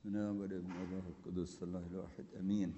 من والابن الله القدس الله الواحد امين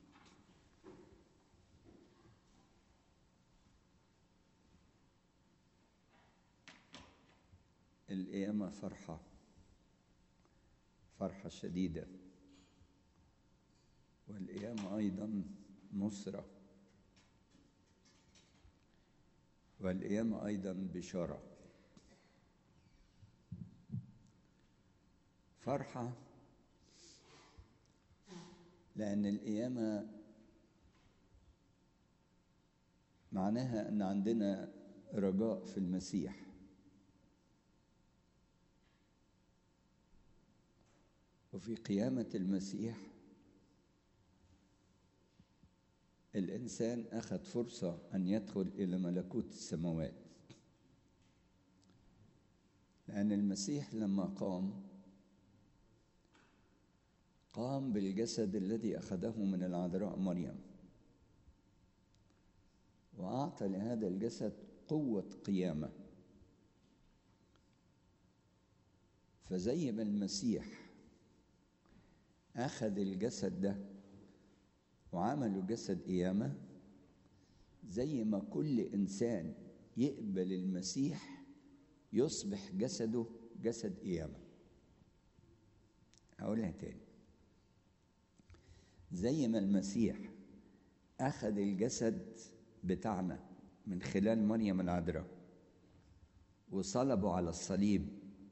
القيامة فرحة فرحة شديدة والقيامة أيضا نصرة والقيامة أيضا بشارة فرحة لأن القيامة معناها أن عندنا رجاء في المسيح وفي قيامة المسيح الإنسان أخذ فرصة أن يدخل إلى ملكوت السماوات لأن المسيح لما قام قام بالجسد الذي أخذه من العذراء مريم وأعطى لهذا الجسد قوة قيامة فزي ما المسيح أخذ الجسد ده وعملوا جسد قيامة زي ما كل إنسان يقبل المسيح يصبح جسده جسد قيامة هقولها تاني زي ما المسيح أخذ الجسد بتاعنا من خلال مريم العذراء وصلبه على الصليب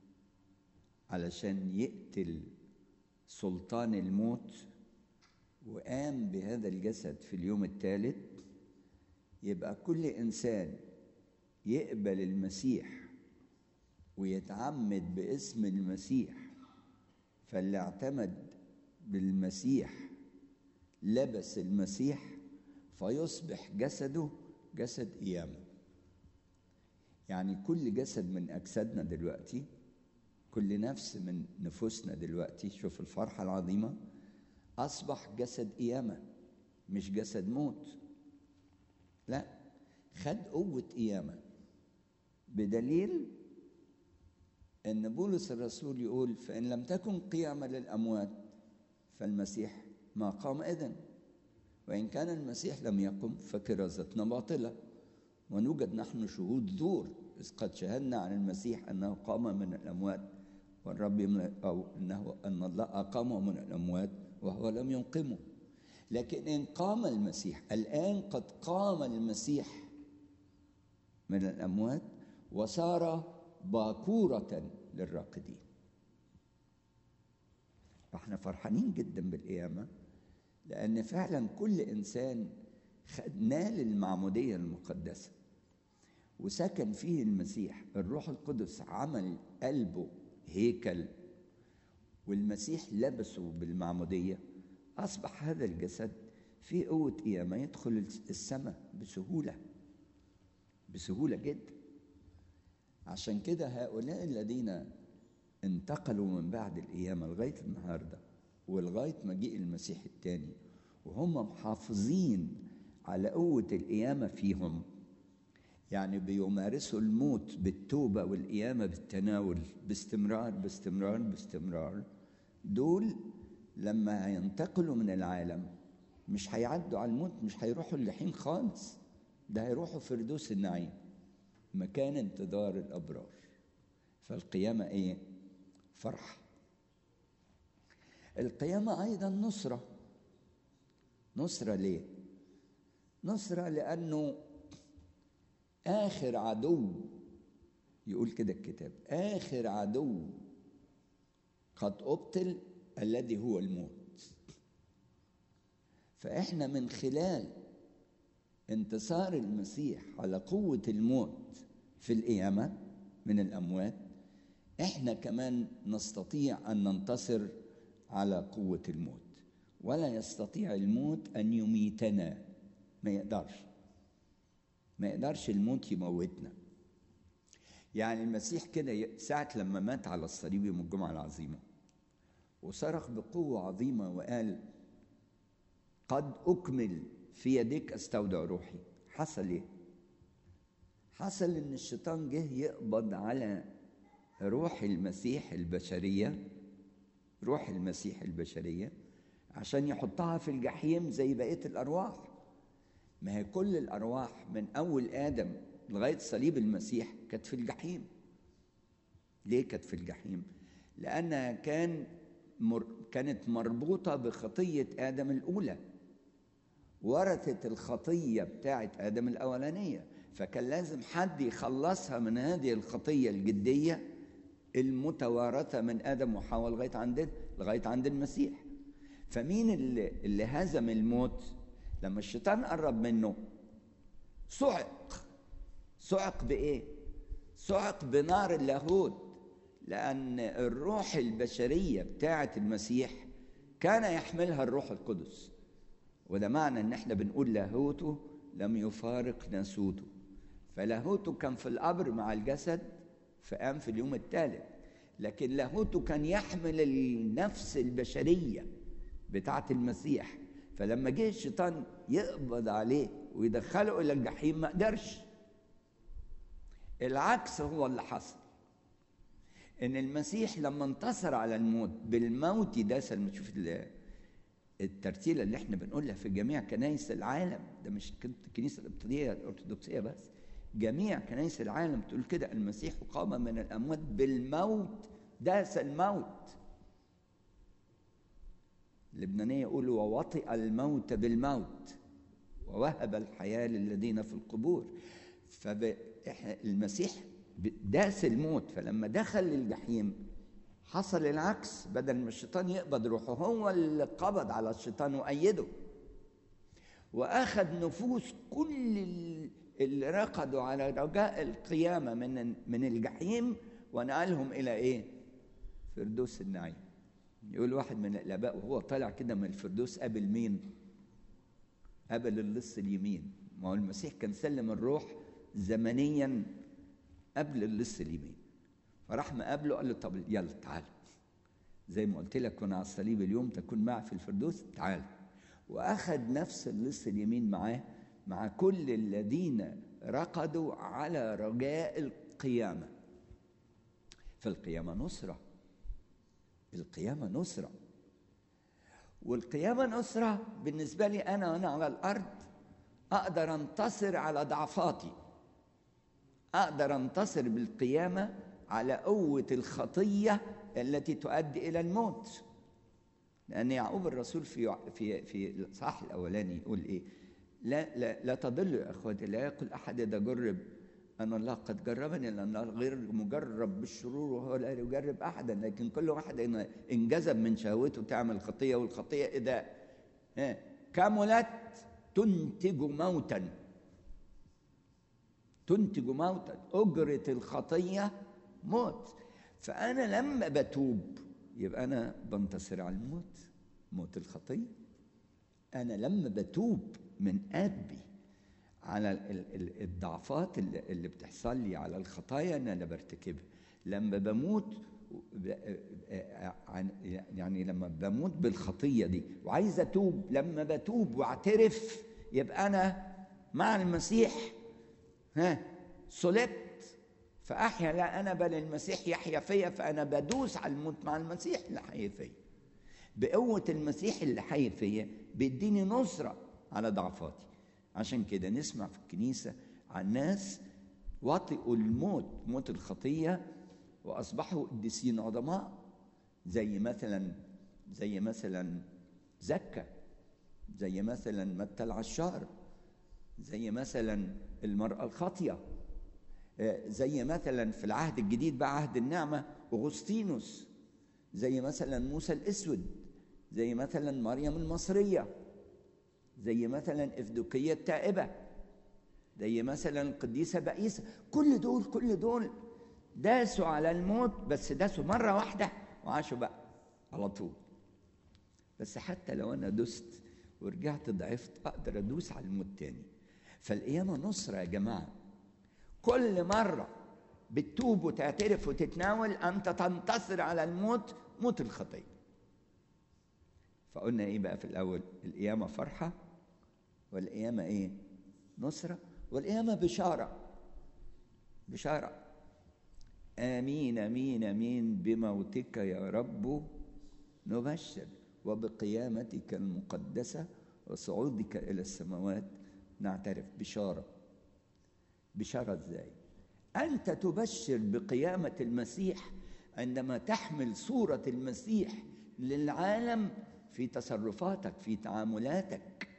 علشان يقتل سلطان الموت وقام بهذا الجسد في اليوم الثالث يبقى كل انسان يقبل المسيح ويتعمد باسم المسيح فاللي اعتمد بالمسيح لبس المسيح فيصبح جسده جسد قيامه يعني كل جسد من اجسادنا دلوقتي كل نفس من نفوسنا دلوقتي شوف الفرحه العظيمه أصبح جسد قيامة مش جسد موت لا خد قوة قيامة بدليل أن بولس الرسول يقول فإن لم تكن قيامة للأموات فالمسيح ما قام إذن وإن كان المسيح لم يقم فكرازتنا باطلة ونوجد نحن شهود زور إذ قد شهدنا عن المسيح أنه قام من الأموات والرب أو أنه أن الله أقامه من الأموات وهو لم ينقمه لكن إن قام المسيح الآن قد قام المسيح من الأموات وصار باكورة للراقدين احنا فرحانين جدا بالقيامة لأن فعلا كل إنسان نال المعمودية المقدسة وسكن فيه المسيح الروح القدس عمل قلبه هيكل والمسيح لبسه بالمعمودية أصبح هذا الجسد في قوة قيامة يدخل السماء بسهولة بسهولة جدا عشان كده هؤلاء الذين انتقلوا من بعد القيامة لغاية النهاردة ولغاية مجيء المسيح الثاني وهم محافظين على قوة القيامة فيهم يعني بيمارسوا الموت بالتوبة والقيامة بالتناول باستمرار باستمرار باستمرار دول لما ينتقلوا من العالم مش هيعدوا على الموت مش هيروحوا اللحين خالص ده هيروحوا فردوس النعيم مكان انتظار الأبرار فالقيامة إيه؟ فرح القيامة أيضا نصرة نصرة ليه؟ نصرة لأنه آخر عدو يقول كده الكتاب آخر عدو قد أبطل الذي هو الموت فإحنا من خلال انتصار المسيح على قوة الموت في القيامة من الأموات إحنا كمان نستطيع أن ننتصر على قوة الموت ولا يستطيع الموت أن يميتنا ما يقدرش ما يقدرش الموت يموتنا يعني المسيح كده ساعة لما مات على الصليب يوم الجمعة العظيمة وصرخ بقوة عظيمة وقال قد أكمل في يديك أستودع روحي حصل إيه؟ حصل إن الشيطان جه يقبض على روح المسيح البشرية روح المسيح البشرية عشان يحطها في الجحيم زي بقية الأرواح ما هي كل الأرواح من أول آدم لغاية صليب المسيح كانت في الجحيم ليه كانت في الجحيم؟ لأنها كان مر... كانت مربوطة بخطية آدم الأولى ورثت الخطية بتاعت آدم الأولانية فكان لازم حد يخلصها من هذه الخطية الجدية المتوارثة من آدم وحواء لغاية عند لغاية عند المسيح فمين اللي, اللي هزم الموت لما الشيطان قرب منه صعق صعق بإيه؟ صعق بنار اللاهوت لأن الروح البشرية بتاعة المسيح كان يحملها الروح القدس وده معنى ان احنا بنقول لاهوته لم يفارق ناسوته فلاهوته كان في القبر مع الجسد فقام في اليوم الثالث لكن لاهوته كان يحمل النفس البشرية بتاعة المسيح فلما جه الشيطان يقبض عليه ويدخله إلى الجحيم ما قدرش العكس هو اللي حصل ان المسيح لما انتصر على الموت بالموت داس شوف الترتيله اللي احنا بنقولها في جميع كنائس العالم ده مش الكنيسه القبطيه الارثوذكسيه بس جميع كنائس العالم تقول كده المسيح قام من الاموات بالموت داس الموت اللبنانيه يقولوا ووطئ الموت بالموت ووهب الحياه للذين في القبور فالمسيح داس الموت فلما دخل الجحيم حصل العكس بدل ما الشيطان يقبض روحه هو اللي قبض على الشيطان وأيده وأخذ نفوس كل اللي رقدوا على رجاء القيامة من من الجحيم ونقلهم إلى إيه؟ فردوس النعيم يقول واحد من الآباء وهو طالع كده من الفردوس قابل مين؟ قابل اللص اليمين ما هو المسيح كان سلم الروح زمنيا قبل اللص اليمين فراح مقابله قال له طب يلا تعال زي ما قلت لك كنا على الصليب اليوم تكون معي في الفردوس تعال واخذ نفس اللص اليمين معاه مع كل الذين رقدوا على رجاء القيامه فالقيامه نصره القيامه نصره والقيامه نصره بالنسبه لي انا وانا على الارض اقدر انتصر على ضعفاتي اقدر انتصر بالقيامه على قوه الخطيه التي تؤدي الى الموت لان يعقوب الرسول في في في الاصحاح الاولاني يقول ايه لا لا لا تضلوا يا اخواتي لا يقول احد اذا جرب ان الله قد جربني لان الله غير مجرب بالشرور وهو لا يجرب احدا لكن كل واحد ان انجذب من شهوته تعمل خطيه والخطيه اذا كملت تنتج موتا تنتج موتا أجرة الخطية موت فأنا لما بتوب يبقى أنا بنتصر على الموت موت الخطية أنا لما بتوب من قلبي على الضعفات اللي بتحصل لي على الخطايا أنا اللي برتكبها لما بموت يعني لما بموت بالخطية دي وعايز أتوب لما بتوب واعترف يبقى أنا مع المسيح ها صلبت فأحيا لا أنا بل المسيح يحيا فيا فأنا بدوس على الموت مع المسيح اللي حي فيا بقوة المسيح اللي حي فيا بيديني نصرة على ضعفاتي عشان كده نسمع في الكنيسة عن ناس وطئوا الموت موت الخطية وأصبحوا قديسين عظماء زي مثلا زي مثلا زكا زي مثلا متى العشار زي مثلا المرأة الخاطية زي مثلا في العهد الجديد بقى عهد النعمة أغسطينوس زي مثلا موسى الأسود زي مثلا مريم المصرية زي مثلا إفدوكية التائبة زي مثلا القديسة بائسة كل دول كل دول داسوا على الموت بس داسوا مرة واحدة وعاشوا بقى على طول بس حتى لو أنا دست ورجعت ضعفت أقدر أدوس على الموت تاني فالقيامة نصرة يا جماعة كل مرة بتتوب وتعترف وتتناول أنت تنتصر على الموت موت الخطية فقلنا إيه بقى في الأول القيامة فرحة والقيامة إيه نصرة والقيامة بشارة بشارة آمين آمين آمين بموتك يا رب نبشر وبقيامتك المقدسة وصعودك إلى السماوات نعترف بشارة بشارة ازاي؟ أنت تبشر بقيامة المسيح عندما تحمل صورة المسيح للعالم في تصرفاتك في تعاملاتك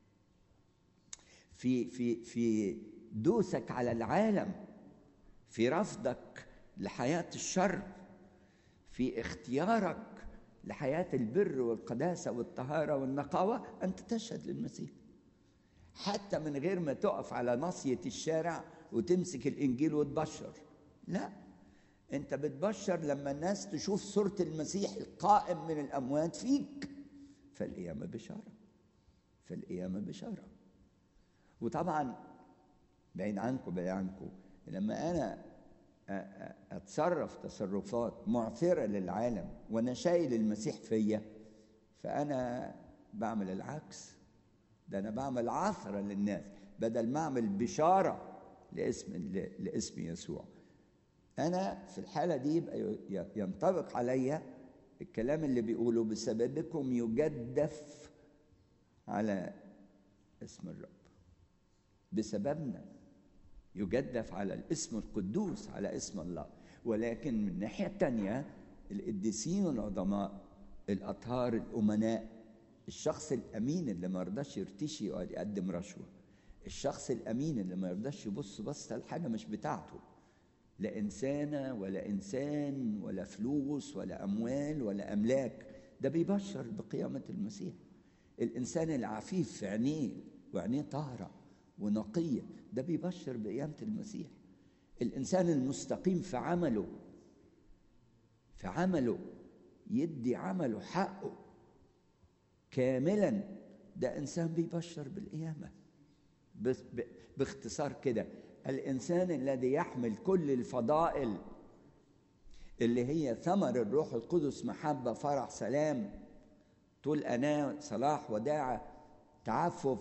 في في في دوسك على العالم في رفضك لحياة الشر في اختيارك لحياة البر والقداسة والطهارة والنقاوة أنت تشهد للمسيح حتى من غير ما تقف على ناصية الشارع وتمسك الإنجيل وتبشر لا أنت بتبشر لما الناس تشوف صورة المسيح القائم من الأموات فيك فالقيامة بشارة فالقيامة بشارة وطبعا بعيد عنكم بعيد عنكم لما أنا أتصرف تصرفات معثرة للعالم وأنا شايل المسيح فيا فأنا بعمل العكس ده أنا بعمل عثرة للناس بدل ما أعمل بشارة لاسم لاسم يسوع أنا في الحالة دي يبقى ينطبق عليا الكلام اللي بيقوله بسببكم يجدف على اسم الرب بسببنا يجدف على الاسم القدوس على اسم الله ولكن من الناحية الثانية القديسين العظماء الأطهار الأمناء الشخص الأمين اللي ما يرضاش يرتشي ولا يقدم رشوة الشخص الأمين اللي ما يرضاش يبص بصة لحاجة مش بتاعته لا إنسانة ولا إنسان ولا فلوس ولا أموال ولا أملاك ده بيبشر بقيامة المسيح الإنسان العفيف في عينيه وعينيه طاهرة ونقية ده بيبشر بقيامة المسيح الإنسان المستقيم في عمله في عمله يدي عمله حقه كاملا ده إنسان بيبشر بالقيامة باختصار كده الإنسان الذي يحمل كل الفضائل اللي هي ثمر الروح القدس محبة فرح سلام طول أناة صلاح وداعة تعفف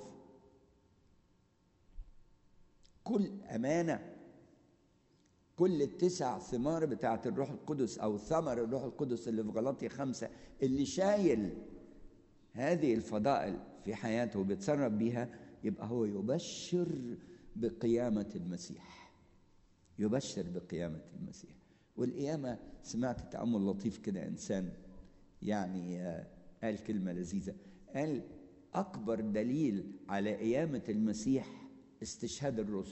كل أمانة كل التسع ثمار بتاعت الروح القدس أو ثمر الروح القدس اللي في غلطية خمسة اللي شايل هذه الفضائل في حياته وبيتصرف بيها يبقى هو يبشر بقيامة المسيح يبشر بقيامة المسيح والقيامة سمعت تأمل لطيف كده إنسان يعني قال كلمة لذيذة قال أكبر دليل على قيامة المسيح استشهاد الرسل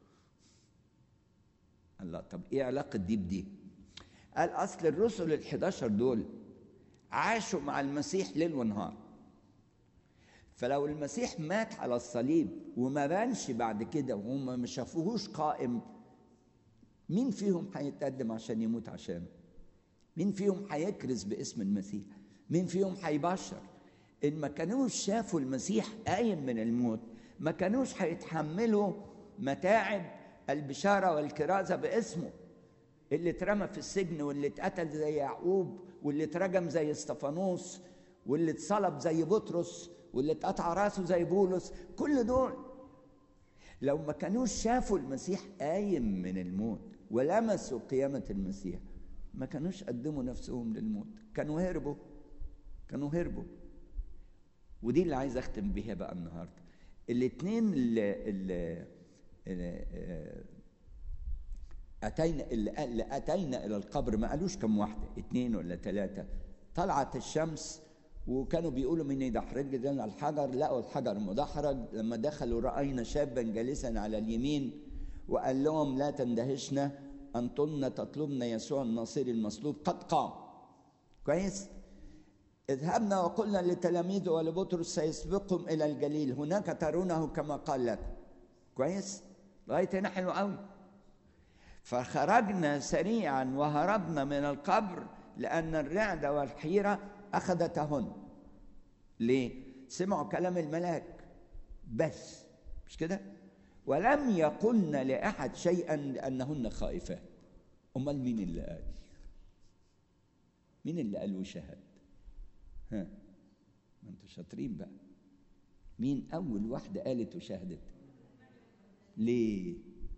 الله طب ايه علاقة دي بدي قال اصل الرسل الحداشر دول عاشوا مع المسيح ليل ونهار فلو المسيح مات على الصليب وما بانش بعد كده وهم ما شافوهوش قائم مين فيهم هيتقدم عشان يموت عشانه مين فيهم هيكرز باسم المسيح مين فيهم هيبشر ان ما كانوش شافوا المسيح قايم من الموت ما كانوش هيتحملوا متاعب البشارة والكرازة باسمه اللي اترمى في السجن واللي اتقتل زي يعقوب واللي اترجم زي استفانوس واللي اتصلب زي بطرس واللي اتقطع راسه زي بولس كل دول لو ما كانوش شافوا المسيح قايم من الموت ولمسوا قيامة المسيح ما كانوش قدموا نفسهم للموت كانوا هربوا كانوا هربوا ودي اللي عايز اختم بيها بقى النهارده الاثنين اللي, اللي, اللي اتينا اللي, اللي اتينا الى القبر ما قالوش كم واحده اثنين ولا ثلاثه طلعت الشمس وكانوا بيقولوا من يدحرج لنا الحجر لقوا الحجر مدحرج لما دخلوا راينا شابا جالسا على اليمين وقال لهم لا تندهشنا انطن تطلبنا يسوع الناصري المصلوب قد قام كويس اذهبنا وقلنا لتلاميذه ولبطرس سيسبقهم الى الجليل هناك ترونه كما قال لكم كويس لغايه هنا حلو قوي فخرجنا سريعا وهربنا من القبر لان الرعده والحيره اخذتهن ليه سمعوا كلام الملاك بس مش كده ولم يقلن لاحد شيئا لانهن خائفات امال مين اللي قال مين اللي قال وشهد ها ما انتوا شاطرين بقى مين اول واحده قالت وشهدت ليه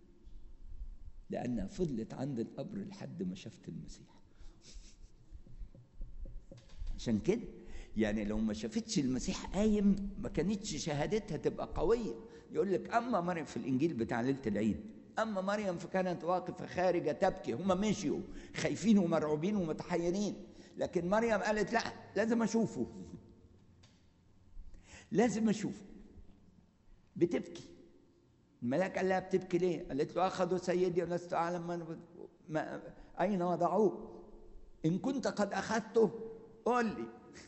لانها فضلت عند القبر لحد ما شافت المسيح عشان كده يعني لو ما شافتش المسيح قايم ما كانتش شهادتها تبقى قويه يقول لك اما مريم في الانجيل بتاع ليله العيد اما مريم فكانت واقفه خارجه تبكي هم مشيوا خايفين ومرعوبين ومتحيرين لكن مريم قالت لا لازم اشوفه لازم اشوفه بتبكي الملاك قال لها بتبكي ليه؟ قالت له اخذوا سيدي ولست اعلم من ما اين وضعوه؟ ان كنت قد اخذته قل لي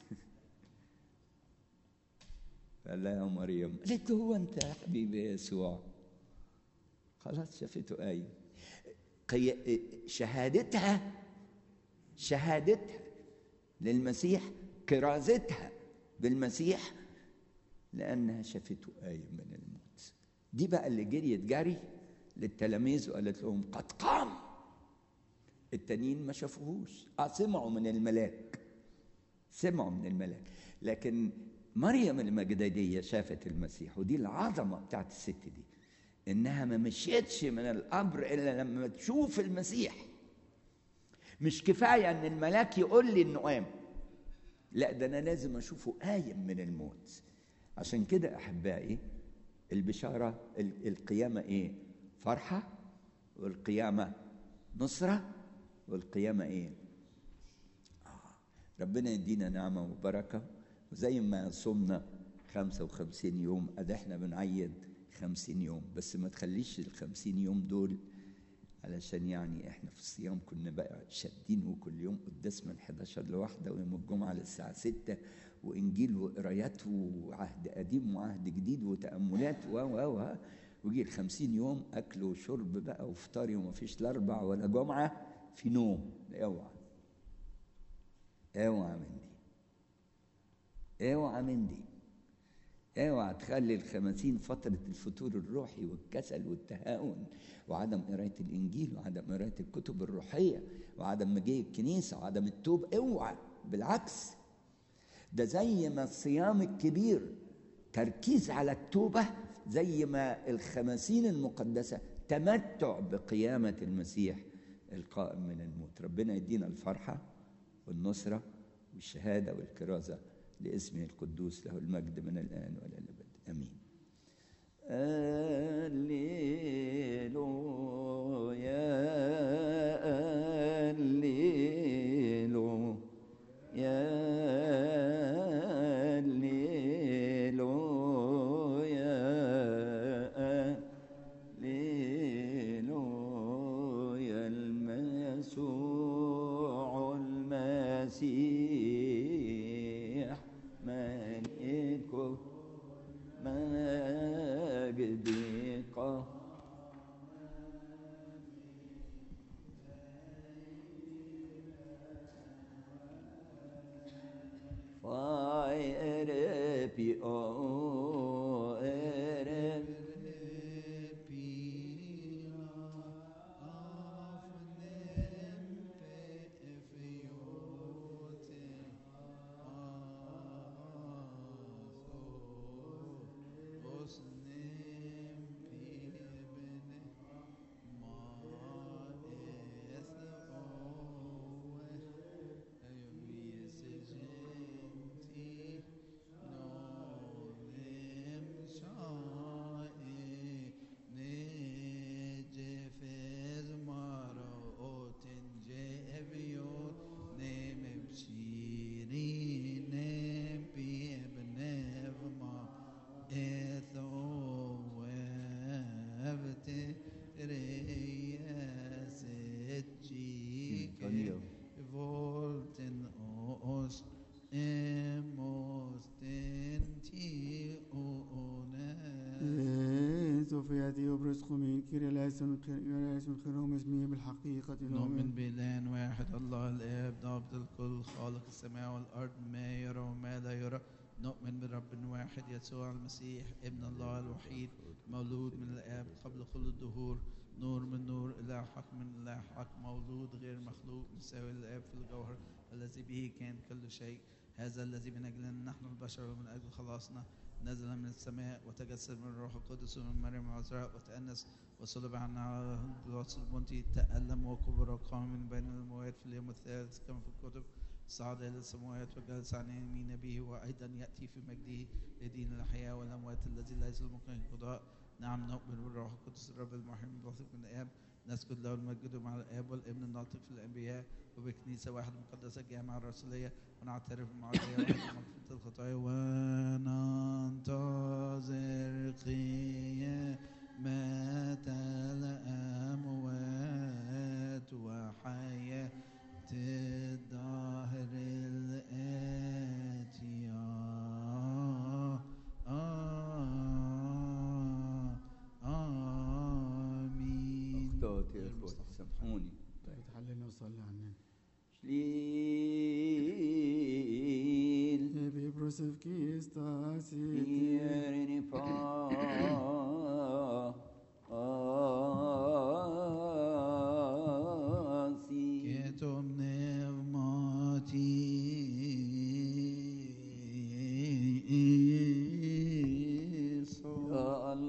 قال لها يا مريم قالت له هو انت يا حبيبي يا يسوع خلاص شافته قايم قي... شهادتها شهادتها للمسيح كرازتها بالمسيح لانها شافته قايم من الموت دي بقى اللي جريت جري للتلاميذ وقالت لهم قد قام التانيين ما شافوهوش اه سمعوا من الملاك سمعوا من الملاك لكن مريم المجدلية شافت المسيح ودي العظمة بتاعت الست دي إنها ما مشيتش من القبر إلا لما تشوف المسيح مش كفاية إن الملاك يقول لي إنه قام لا ده أنا لازم أشوفه قايم من الموت عشان كده أحبائي البشارة القيامة إيه؟ فرحة والقيامة نصرة والقيامة إيه؟ آه. ربنا يدينا نعمة وبركة وزي ما صمنا 55 يوم ادي احنا بنعيد 50 يوم بس ما تخليش ال 50 يوم دول علشان يعني احنا في الصيام كنا بقى شادين وكل يوم قداس من 11 لواحدة ويوم الجمعة للساعة 6 وإنجيل وقرايات وعهد قديم وعهد جديد وتأملات و و و ويجي ال 50 يوم أكل وشرب بقى وفطاري وما فيش لا أربع ولا جمعة في نوم اوعى اوعى من دي اوعى من دي اوعى تخلي الخمسين فترة الفتور الروحي والكسل والتهاون وعدم قراية الإنجيل وعدم قراية الكتب الروحية وعدم مجيء الكنيسة وعدم التوب اوعى بالعكس ده زي ما الصيام الكبير تركيز على التوبة زي ما الخمسين المقدسة تمتع بقيامة المسيح القائم من الموت ربنا يدينا الفرحة والنصرة والشهادة والكرازة لاسمه القدوس له المجد من الآن وإلى الأبد آمين الليلويا الليلويا الليلويا الليلويا المسوع المسيح ملك مجدك Fire o ere Antonio. Volten oss emostenti one سوفيا ديوبرس خمين كيري لايسون لايسون خيرهم اسمه بالحقيقة نؤمن بإله واحد الله الآب ضابط الكل خالق السماء والأرض ما يرى وما لا يرى نؤمن برب واحد يسوع المسيح ابن الله الوحيد مولود من الآب قبل كل الدهور نور من نور إله حق من إله حق مولود غير مخلوق مساوي للآب في الجوهر الذي به كان كل شيء هذا الذي من أجلنا نحن البشر ومن أجل خلاصنا نزل من السماء وتجسد من الروح القدس ومن مريم العذراء وتأنس وصلب عنا على البلاط البنطي تألم وكبر وقام من بين الأموات في اليوم الثالث كما في الكتب صعد إلى السماوات وجلس عن يمين به وأيضا يأتي في مجده لدين الأحياء والأموات الذي ليس الممكن القضاء نعم نؤمن بالروح القدس الرب المحيي المبثق من الآب نسجد له المجد مع الآب والابن الناطق في الأنبياء وبكنيسة واحدة مقدسة جامعة الرسولية ونعترف بالمعرفة واحدة مغفرة الخطايا وننتظر قيامة الأموات وحياة الدهر الآتية آمين أخطأت يا إخوة سامحوني طيب تحللنا وصلي عننا شليل Ebi prosef ki estasi Ierini